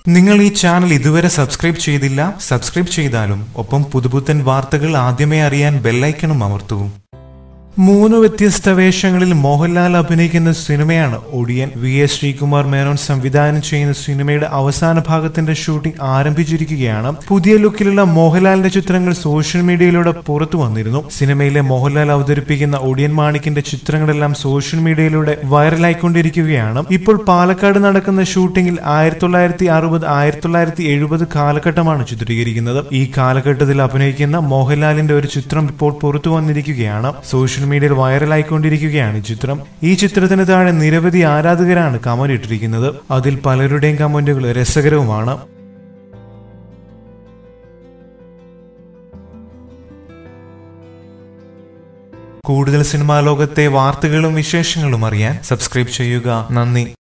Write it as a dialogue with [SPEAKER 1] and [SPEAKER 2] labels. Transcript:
[SPEAKER 1] നിങ്ങൾ ഈ ചാനൽ ഇതുവരെ സബ്സ്ക്രൈബ് ചെയ്തില്ല സബ്സ്ക്രൈബ് ചെയ്താലും ഒപ്പം പുതുപുത്തൻ വാർത്തകൾ ആദ്യമേ അറിയാൻ ബെല്ലൈക്കണും അമർത്തൂ മൂന്ന് വ്യത്യസ്ത വേഷങ്ങളിൽ മോഹൻലാൽ അഭിനയിക്കുന്ന സിനിമയാണ് ഒടിയൻ വി എസ് ശ്രീകുമാർ മേനോൻ സംവിധാനം ചെയ്യുന്ന സിനിമയുടെ അവസാന ഭാഗത്തിന്റെ ഷൂട്ടിംഗ് ആരംഭിച്ചിരിക്കുകയാണ് പുതിയ ലുക്കിലുള്ള മോഹൻലാലിന്റെ ചിത്രങ്ങൾ സോഷ്യൽ മീഡിയയിലൂടെ പുറത്തു വന്നിരുന്നു സിനിമയിലെ മോഹൻലാൽ അവതരിപ്പിക്കുന്ന ഒടിയൻ മാണിക്കിന്റെ ചിത്രങ്ങളെല്ലാം സോഷ്യൽ മീഡിയയിലൂടെ വൈറലായിക്കൊണ്ടിരിക്കുകയാണ് ഇപ്പോൾ പാലക്കാട് നടക്കുന്ന ഷൂട്ടിംഗിൽ ആയിരത്തി തൊള്ളായിരത്തി അറുപത് ആയിരത്തി തൊള്ളായിരത്തി എഴുപത് കാലഘട്ടമാണ് ചിത്രീകരിക്കുന്നത് ഈ കാലഘട്ടത്തിൽ അഭിനയിക്കുന്ന മോഹൻലാലിന്റെ ഒരു ചിത്രം ഇപ്പോൾ പുറത്തു വന്നിരിക്കുകയാണ് സോഷ്യൽ മീഡിയയിൽ വൈറലായിക്കൊണ്ടിരിക്കുകയാണ് ഈ ചിത്രം ഈ ചിത്രത്തിന് താഴെ നിരവധി ആരാധകരാണ് കമന്റ് ഇട്ടിരിക്കുന്നത് അതിൽ പലരുടെയും കമന്റുകൾ രസകരവുമാണ് കൂടുതൽ സിനിമാ ലോകത്തെ വാർത്തകളും വിശേഷങ്ങളും അറിയാൻ സബ്സ്ക്രൈബ് ചെയ്യുക നന്ദി